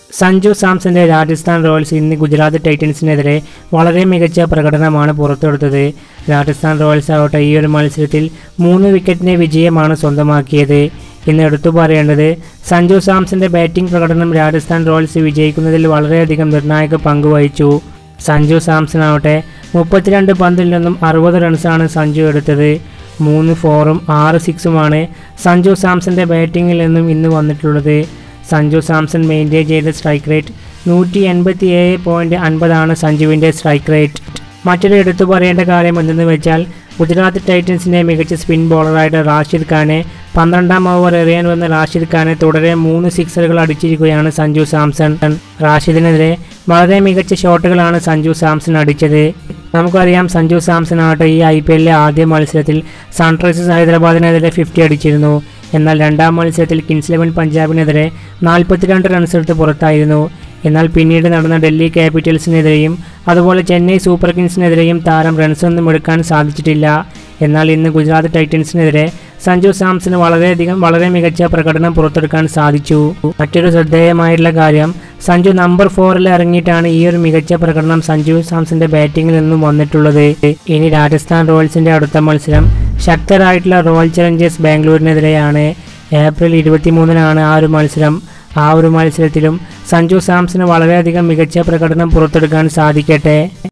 Sanju സാംസന്റെ Rajasthan Royals ഇന്ന് ഗുജറാത്ത് ടൈറ്റൻസിനെതിരെ വളരെ മികച്ച പ്രകടനമാണ് പുറത്തെടുത്തത് രാജസ്ഥാൻ റോയൽസ് ആവട്ടെ ഈ ഒരു മത്സരത്തിൽ മൂന്ന് വിക്കറ്റിന്റെ വിജയമാണ് സ്വന്തമാക്കിയത് ഇന്ന് എടുത്തു പറയേണ്ടത് സഞ്ജു സാംസന്റെ ബാറ്റിംഗ് പ്രകടനം രാജസ്ഥാൻ റോയൽസ് വിജയിക്കുന്നതിൽ വളരെയധികം നിർണായക പങ്ക് വഹിച്ചു സഞ്ജു സാംസൺ ആവട്ടെ മുപ്പത്തിരണ്ട് പന്തിൽ നിന്നും അറുപത് റൺസാണ് സഞ്ജു എടുത്തത് മൂന്ന് ഫോറും ആറ് സിക്സുമാണ് സഞ്ജു സാംസന്റെ ബാറ്റിങ്ങിൽ നിന്നും ഇന്ന് വന്നിട്ടുള്ളത് സഞ്ജു സാംസൺ മെയിൻറ്റെയിൻ ചെയ്ത സ്ട്രൈക്ക് റേറ്റ് നൂറ്റി എൺപത്തി ഏഴ് പോയിൻറ്റ് അൻപതാണ് സഞ്ജുവിൻ്റെ സ്ട്രൈക്ക് റേറ്റ് മറ്റൊരു എടുത്തു പറയേണ്ട കാര്യം എന്തെന്ന് വെച്ചാൽ ഗുജറാത്ത് ടൈറ്റൻസിൻ്റെ മികച്ച സ്പിൻ ബോളറായിട്ട് റാഷിദ് ഖാനെ പന്ത്രണ്ടാം ഓവർ എറിയാൻ വന്ന റാഷിദ് ഖാനെ തുടരെ മൂന്ന് സിക്സറുകൾ അടിച്ചിരിക്കുകയാണ് സഞ്ജു സാംസൺ റാഷിദിനെതിരെ വളരെ മികച്ച ഷോട്ടുകളാണ് സഞ്ജു സാംസൺ അടിച്ചത് നമുക്കറിയാം സഞ്ജു സാംസൺ ആകട്ടെ ഈ ഐ പി എല്ലിലെ ആദ്യ മത്സരത്തിൽ സൺറൈസേഴ്സ് ഹൈദരാബാദിനെതിരെ ഫിഫ്റ്റി അടിച്ചിരുന്നു എന്നാൽ രണ്ടാം മത്സരത്തിൽ കിങ്സ് ഇലവൻ പഞ്ചാബിനെതിരെ നാൽപ്പത്തിരണ്ട് റൺസ് എടുത്ത് പുറത്തായിരുന്നു എന്നാൽ പിന്നീട് നടന്ന ഡൽഹി ക്യാപിറ്റൽസിനെതിരെയും അതുപോലെ ചെന്നൈ സൂപ്പർ കിങ്സിനെതിരെയും താരം റൺസൊന്നും എടുക്കാൻ സാധിച്ചിട്ടില്ല എന്നാൽ ഇന്ന് ഗുജറാത്ത് ടൈറ്റൻസിനെതിരെ സഞ്ജു സാംസന് വളരെയധികം വളരെ മികച്ച പ്രകടനം പുറത്തെടുക്കാൻ സാധിച്ചു മറ്റൊരു ശ്രദ്ധേയമായിട്ടുള്ള കാര്യം സഞ്ജു നമ്പർ ഫോറിൽ ഇറങ്ങിയിട്ടാണ് ഈ ഒരു മികച്ച പ്രകടനം സഞ്ജു സാംസന്റെ ബാറ്റിംഗിൽ നിന്നും വന്നിട്ടുള്ളത് ഇനി രാജസ്ഥാൻ റോയൽസിന്റെ അടുത്ത മത്സരം ശക്തരായിട്ടുള്ള റോയൽ ചലഞ്ചേഴ്സ് ബാംഗ്ലൂരിനെതിരെയാണ് ഏപ്രിൽ ഇരുപത്തിമൂന്നിനാണ് ആ ഒരു മത്സരം ആ ഒരു മത്സരത്തിലും സഞ്ജു സാംസന് വളരെയധികം മികച്ച പ്രകടനം പുറത്തെടുക്കാൻ സാധിക്കട്ടെ